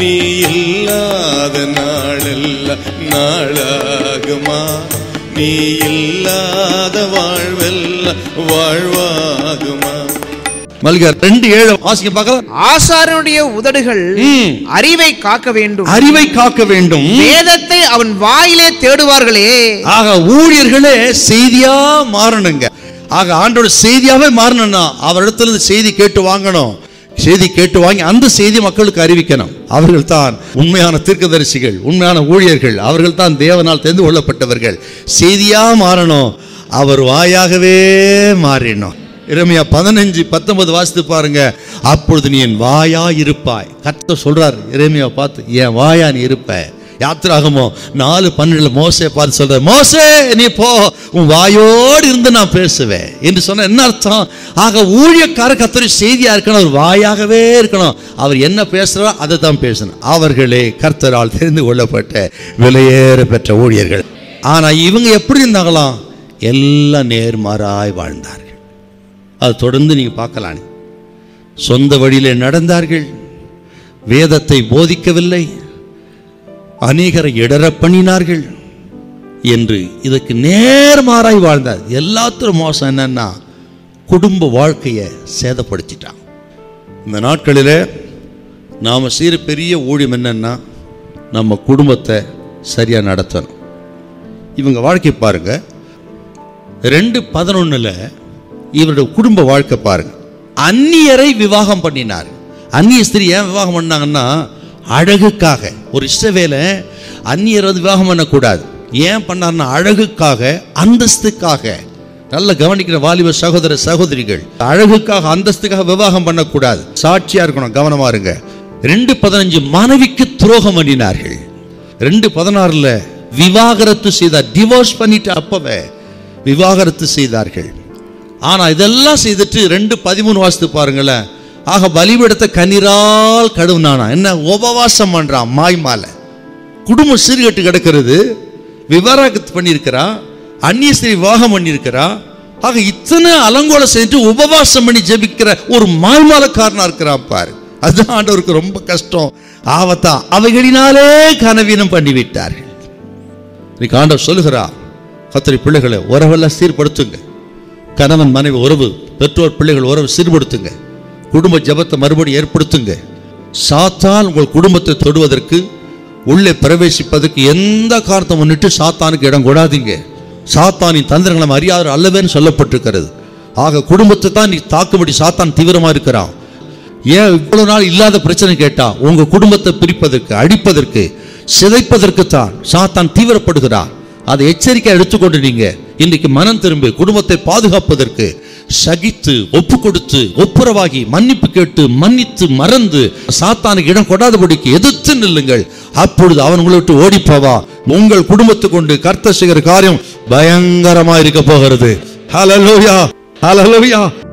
நீ இல்லாத நாளெல்லாம் நாளாகுமா நீ இல்லாத வாழ்வெல்லாம் வாழ்வாகுமா மல்லிகா ரெண்டு ஏழு வாசிக்க பார்க்கலாம் ஆசாரனுடைய உதடுகள் ம். அறிவை காக்க வேண்டும் அறிவை காக்க வேண்டும் வேதத்தை அவன் வாயிலே தேடுவார்களே ஆக ஊழியர்களே செய்தியா மாறணுங்க ஆக ஆண்டோட செய்தியாவே மாறணும்னா அவரிடத்துல இருந்து செய்தி கேட்டு வாங்கணும் செய்தி கேட்டு வாங்கி அந்த செய்தி மக்களுக்கு அறிவிக்கணும் அவர்கள் தான் உண்மையான தீர்க்கதரிசிகள் உண்மையான ஊழியர்கள் அவர்கள் தான் தேவனால் தெரிந்து கொள்ளப்பட்டவர்கள் செய்தியா மாறணும் அவர் வாயாகவே மாறினோம் இறைமையா பதினஞ்சு பத்தொன்பது வாசித்து பாருங்க அப்பொழுது நீ என் வாயா இருப்பாய் கத்த சொல்றார் இறைமையா பார்த்து என் வாயா நீ இருப்ப யாத்திராகமோ நாலு பன்னெண்டுல மோசே பார்த்து சொல்ற மோசே நீ போ உன் வாயோடு இருந்து நான் பேசுவேன் என்று சொன்ன என்ன அர்த்தம் ஆக ஊழியக்கார கத்தரி செய்தியா இருக்கணும் அவர் வாயாகவே இருக்கணும் அவர் என்ன பேசுறாரோ அதை தான் பேசணும் அவர்களே கர்த்தரால் தெரிந்து கொள்ளப்பட்ட விலையேற பெற்ற ஊழியர்கள் ஆனா இவங்க எப்படி இருந்தாங்களாம் எல்லாம் நேர்மாறாய் வாழ்ந்தார்கள் அது தொடர்ந்து நீங்க பார்க்கலாம் சொந்த வழியிலே நடந்தார்கள் வேதத்தை போதிக்கவில்லை அநேகரை இடர பண்ணினார்கள் என்று இதற்கு நேர்மாறாய் வாழ்ந்தார் எல்லாத்திலும் மோசம் என்னன்னா குடும்ப வாழ்க்கையை சேதப்படுத்திட்டான் இந்த நாட்களில் நாம் செய்கிற பெரிய ஊழியம் என்னன்னா நம்ம குடும்பத்தை சரியாக நடத்தணும் இவங்க வாழ்க்கை பாருங்க ரெண்டு பதினொன்றில் இவருடைய குடும்ப வாழ்க்கை பாருங்க அந்நியரை விவாகம் பண்ணினார் அந்நிய ஸ்திரீ ஏன் விவாகம் பண்ணாங்கன்னா அழகுக்காக ஒரு இஷ்டவேலை அந்நியர் வந்து விவாகம் பண்ணக்கூடாது ஏன் பண்ணார்னா அழகுக்காக அந்தஸ்துக்காக நல்ல கவனிக்கிற வாலிப சகோதர சகோதரிகள் அழகுக்காக அந்தஸ்துக்காக விவாகம் பண்ணக்கூடாது சாட்சியா இருக்கணும் கவனமா இருங்க ரெண்டு பதினஞ்சு மனைவிக்கு துரோகம் பண்ணினார்கள் ரெண்டு பதினாறுல விவாகரத்து செய்தார் டிவோர்ஸ் பண்ணிட்டு அப்பவே விவாகரத்து செய்தார்கள் ஆனா இதெல்லாம் செய்துட்டு ரெண்டு பதிமூணு வாசத்து பாருங்களேன் ஆக பலிபீடத்தை கண்ணீரால் கழுவுனானா என்ன உபவாசம் பண்றான் மாய்மால குடும்பம் சீர்கட்டு கிடக்கிறது விவாகரத்து பண்ணியிருக்கிறா அந்நிய ஸ்திரீ விவாகம் பண்ணியிருக்கிறா ஆக இத்தனை அலங்கோல செஞ்சு உபவாசம் பண்ணி ஜெபிக்கிற ஒரு மாய்மாலக்காரனா இருக்கிறான் பாரு அதுதான் ஆண்டவருக்கு ரொம்ப கஷ்டம் ஆவத்தா அவைகளினாலே கனவீனம் பண்ணிவிட்டார்கள் இன்னைக்கு ஆண்டவர் சொல்லுகிறா கத்திரி பிள்ளைகளை உறவெல்லாம் சீர்படுத்துங்க கணவன் மனைவி உறவு பெற்றோர் பிள்ளைகள் உறவு சீர்படுத்துங்க குடும்ப ஜெபத்தை மறுபடியும் ஏற்படுத்துங்க சாத்தான் உங்கள் குடும்பத்தை தொடுவதற்கு உள்ளே பிரவேசிப்பதற்கு எந்த காரணத்தை முன்னிட்டு சாத்தானுக்கு இடம் கொடாதீங்க சாத்தானின் தந்திரங்களை நம்ம அறியாத அல்லவேன்னு சொல்லப்பட்டிருக்கிறது ஆக குடும்பத்தை தான் நீ தாக்கும்படி சாத்தான் தீவிரமா இருக்கிறான் ஏன் இவ்வளவு நாள் இல்லாத பிரச்சனை கேட்டா உங்க குடும்பத்தை பிரிப்பதற்கு அடிப்பதற்கு சிதைப்பதற்கு தான் சாத்தான் தீவிரப்படுகிறான் அதை எச்சரிக்கை எடுத்துக்கொண்டு நீங்க இன்னைக்கு மனம் திரும்பி குடும்பத்தை பாதுகாப்பதற்கு சகித்து ஒப்பு கொடுத்து ஒப்புரவாகி மன்னிப்பு கேட்டு மன்னித்து மறந்து சாத்தானுக்கு இடம் கொடாதபடிக்கு எதிர்த்து நில்லுங்கள் அப்பொழுது அவன் உங்களை விட்டு ஓடிப்போவா உங்கள் குடும்பத்தை கொண்டு கர்த்தர் செய்கிற காரியம் பயங்கரமா இருக்க போகிறது ஹalleluya ஹalleluya